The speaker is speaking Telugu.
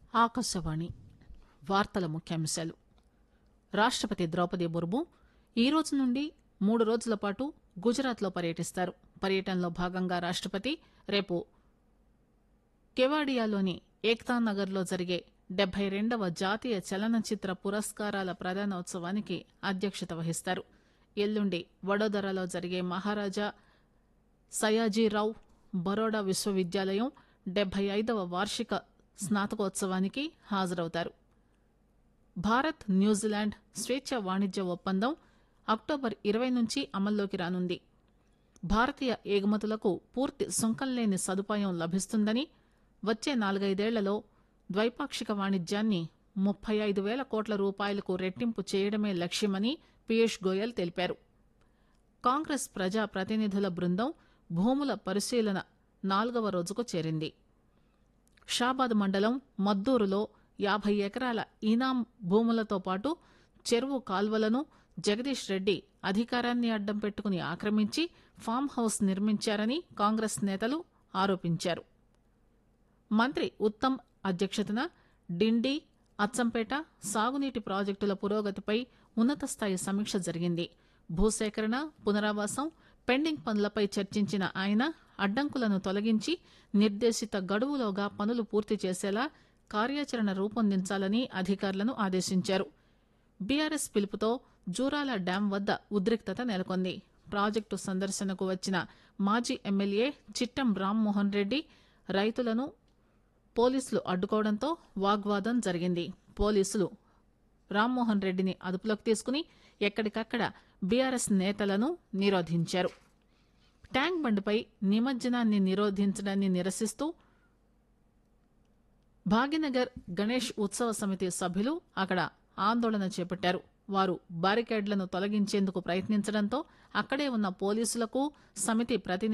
ఆకాశవాణి వార్తల ముఖ్యాంశాలు రాష్టపతి ద్రౌపది ముర్ము ఈ రోజు నుండి మూడు రోజుల పాటు గుజరాత్ లో పర్యటిస్తారు పర్యటనలో భాగంగా రాష్టపతి రేపు కెవాడియాలోని ఏక్తా నగర్ లో జరిగే డెబ్బై రెండవ జాతీయ చలనచిత్ర పురస్కారాల ప్రదానోత్సవానికి అధ్యక్షత వహిస్తారు ఎల్లుండి వడోదరలో జరిగే మహారాజా సయాజీరావు బరోడా విశ్వవిద్యాలయం డెబ్బై ఐదవ వార్షిక స్నాతకోత్సవానికి హాజరవుతారు భారత్ న్యూజిలాండ్ స్వేచ్ఛ వాణిజ్య ఒప్పందం అక్టోబర్ ఇరవై నుంచి అమల్లోకి రానుంది భారతీయ ఎగుమతులకు పూర్తి సుంకం లేని సదుపాయం లభిస్తుందని వచ్చే నాలుగైదేళ్లలో ద్వైపాక్షిక వాణిజ్యాన్ని ముప్పై ఐదు వేల కోట్ల రూపాయలకు రెట్టింపు చేయడమే లక్ష్యమని పీయూష్ గోయల్ తెలిపారు కాంగ్రెస్ ప్రజా ప్రతినిధుల బృందం భూముల పరిశీలన నాలుగవ రోజుకు చేరింది షాబాద్ మండలం మద్దూరులో యాభై ఎకరాల ఈనాం భూములతో పాటు చెరువు కాల్వలను జగదీష్ రెడ్డి అధికారాన్ని అడ్డం పెట్టుకుని ఆక్రమించి ఫామ్ హౌస్ నిర్మించారని కాంగ్రెస్ నేతలు ఆరోపించారు మంత్రి ఉత్తమ్ అధ్యక్షతన డిండి అచ్చంపేట సాగునీటి ప్రాజెక్టుల పురోగతిపై ఉన్నత స్థాయి సమీక్ష జరిగింది భూసేకరణ పునరావాసం పెండింగ్ పనులపై చర్చించిన ఆయన అడ్డంకులను తొలగించి నిర్దేశిత గడువులోగా పనులు పూర్తి చేసేలా కార్యాచరణ రూపొందించాలని అధికారులను ఆదేశించారు బీఆర్ఎస్ పిలుపుతో జూరాల డ్యాం వద్ద ఉద్రిక్తత నెలకొంది ప్రాజెక్టు సందర్శనకు వచ్చిన మాజీ ఎమ్మెల్యే చిట్టం రామ్మోహన్ రెడ్డి రైతులను పోలీసులు అడ్డుకోవడంతో వాగ్వాదం జరిగింది పోలీసులు రామ్మోహన్ రెడ్డిని అదుపులోకి తీసుకుని ఎక్కడికక్కడ బీఆర్ఎస్ నేతలను నిరోధించారు ట్యాంక్ బండ్పై నిమజ్జనాన్ని నిరోధించడాన్ని నిరసిస్తూ భాగ్యనగర్ గణేష్ ఉత్సవ సమితి సభ్యులు అక్కడ ఆందోళన చేపట్టారు వారు బారికేడ్లను తొలగించేందుకు ప్రయత్నించడంతో అక్కడే ఉన్న పోలీసులకు సమితి ప్రతినిధులు